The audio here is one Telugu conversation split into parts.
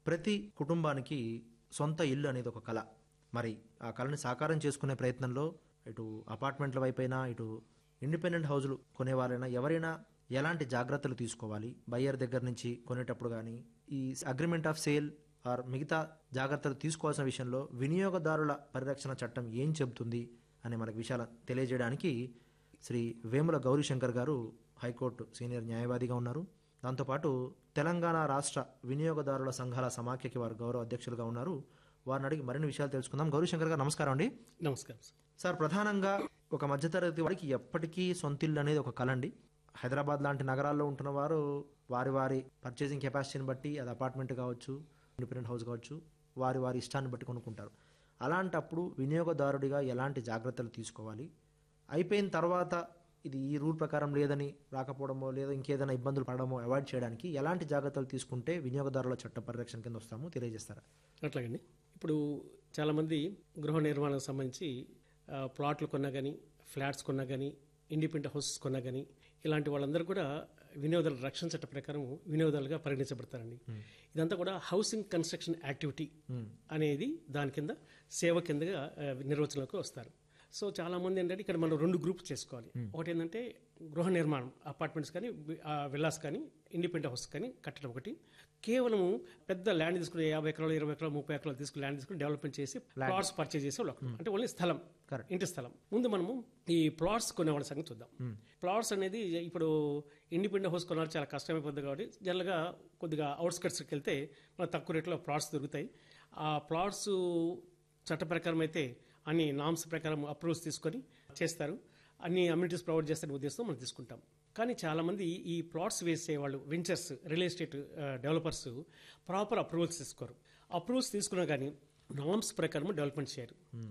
ప్రతి కుటుంబానికి సొంత ఇల్లు అనేది ఒక కళ మరి ఆ కళని సాకారం చేసుకునే ప్రయత్నంలో ఇటు అపార్ట్మెంట్ల వైపైనా ఇటు ఇండిపెండెంట్ హౌజులు కొనేవారైనా ఎవరైనా ఎలాంటి జాగ్రత్తలు తీసుకోవాలి బయ్యర్ దగ్గర నుంచి కొనేటప్పుడు కానీ ఈ అగ్రిమెంట్ ఆఫ్ సేల్ ఆర్ మిగతా జాగ్రత్తలు తీసుకోవాల్సిన విషయంలో వినియోగదారుల పరిరక్షణ చట్టం ఏం చెబుతుంది అనే మనకు విషయాలు తెలియజేయడానికి శ్రీ వేముల గౌరీశంకర్ గారు హైకోర్టు సీనియర్ న్యాయవాదిగా ఉన్నారు దాంతోపాటు తెలంగాణ రాష్ట్ర వినియోగదారుల సంఘాల సమాఖ్యకి వారు గౌరవ అధ్యక్షులుగా ఉన్నారు వారిని అడిగి మరిన్ని విషయాలు తెలుసుకుందాం గౌరీశంకర్ గారు నమస్కారం అండి నమస్కారం సార్ సార్ ప్రధానంగా ఒక మధ్యతరగతి వారికి ఎప్పటికీ సొంతిల్లు అనేది ఒక కళ అండి హైదరాబాద్ లాంటి నగరాల్లో ఉంటున్న వారు వారి వారి పర్చేసింగ్ కెపాసిటీని బట్టి అది అపార్ట్మెంట్ కావచ్చు ఇండిపెండెంట్ హౌస్ కావచ్చు వారి వారి ఇష్టాన్ని బట్టి కొనుక్కుంటారు అలాంటప్పుడు వినియోగదారుడిగా ఎలాంటి జాగ్రత్తలు తీసుకోవాలి అయిపోయిన తర్వాత ఇది ఈ రూల్ ప్రకారం లేదని రాకపోవడమో లేదా ఇంకేదైనా ఇబ్బందులు పడడమో అవాయిడ్ చేయడానికి ఎలాంటి జాగ్రత్తలు తీసుకుంటే వినియోగదారుల చట్ట పరిరక్షణ కింద వస్తామో తెలియజేస్తారా అట్లాగండి ఇప్పుడు చాలామంది గృహ నిర్మాణానికి సంబంధించి ఆ, ప్లాట్లు కొన్నా కానీ ఫ్లాట్స్ కొన్నా కానీ ఇండిపెండెంట్ హౌసెస్ కొన్నా కానీ ఇలాంటి వాళ్ళందరూ కూడా వినియోగదారుల రక్షణ చట్ట ప్రకారం వినియోగదారులుగా పరిగణించబడతారండి ఇదంతా కూడా హౌసింగ్ కన్స్ట్రక్షన్ యాక్టివిటీ అనేది దాని కింద సేవ కిందగా ఆ, నిర్వచనంలోకి వస్తారు సో చాలా మంది ఏంటంటే ఇక్కడ మనం రెండు గ్రూప్స్ చేసుకోవాలి ఒకటి ఏంటంటే గృహ నిర్మాణం అపార్ట్మెంట్స్ కానీ వి- ఆ, విల్లాస్ కానీ ఇండిపెండెంట్ హౌస్ కానీ కట్టడం ఒకటి కేవలము పెద్ద ల్యాండ్ తీసుకుని యాభై ఎకరాలు ఇరవై ఎకరాలు ముప్పై ఎకరాలు తీసుకుని ల్యాండ్ తీసుకుని డెవలప్మెంట్ చేసి ప్లాట్స్ పర్చేజ్ చేసే వాళ్ళు ఒకరు. అంటే ఓన్లీ స్థలం Correct. ఇంటి స్థలం ముందు మనము ఈ ప్లాట్స్ కొనేవాళ్ళ సంగతి చూద్దాం ప్లాట్స్ అనేది ఇప్పుడు ఇండిపెండెంట్ హౌస్ కొనాలి చాలా కష్టమైపోతుంది కాబట్టి జనరల్గా కొద్దిగా అవుట్స్కట్స్కి వెళ్తే మనకు తక్కువ రేట్లో ప్లాట్స్ దొరుకుతాయి ఆ ప్లాట్స్ చట్ట ప్రకారం అయితే అన్ని నామ్స్ ప్రకారం అప్రూవ్స్ తీసుకొని చేస్తారు అన్ని అమ్యూనిటీస్ ప్రొవైడ్ చేస్తారనే ఉద్దేశంతో మనం తీసుకుంటాం కానీ చాలా మంది ఈ ప్లాట్స్ వేసే వాళ్ళు ventures real estate developers proper approvals తీసుకోరు అప్రూవల్స్ తీసుకున్నా కానీ నామ్స్ ప్రకారం డెవలప్మెంట్ చేయరు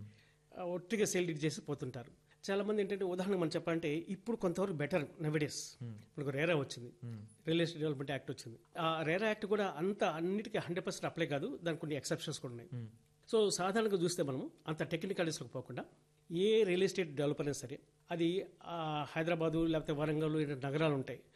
ఆ, ఒట్టిగా సేల్ డీడ్ చేసి పోతుంటారు చాలా మంది ఏంటంటే ఉదాహరణ మనం చెప్పాలంటే ఇప్పుడు కొంతవరకు బెటర్ నవడేస్ ఇప్పుడు రేరా వచ్చింది రియల్ ఎస్టేట్ డెవలప్మెంట్ యాక్ట్ వచ్చింది ఆ రేరా యాక్ట్ కూడా అంత అన్నిటికీ హండ్రెడ్ పర్సెంట్ అప్లై కాదు దానికి కొన్ని ఎక్సెప్షన్స్ కూడా ఉన్నాయి సో సాధారణంగా చూస్తే మనం అంత టెక్నికాలిటీస్లోకి పోకుండా ఏ రియల్ ఎస్టేట్ డెవలపర్ అయినా సరే అది ఆ, హైదరాబాదు లేకపోతే వరంగల్ ఇలాంటి నగరాలు ఉంటాయి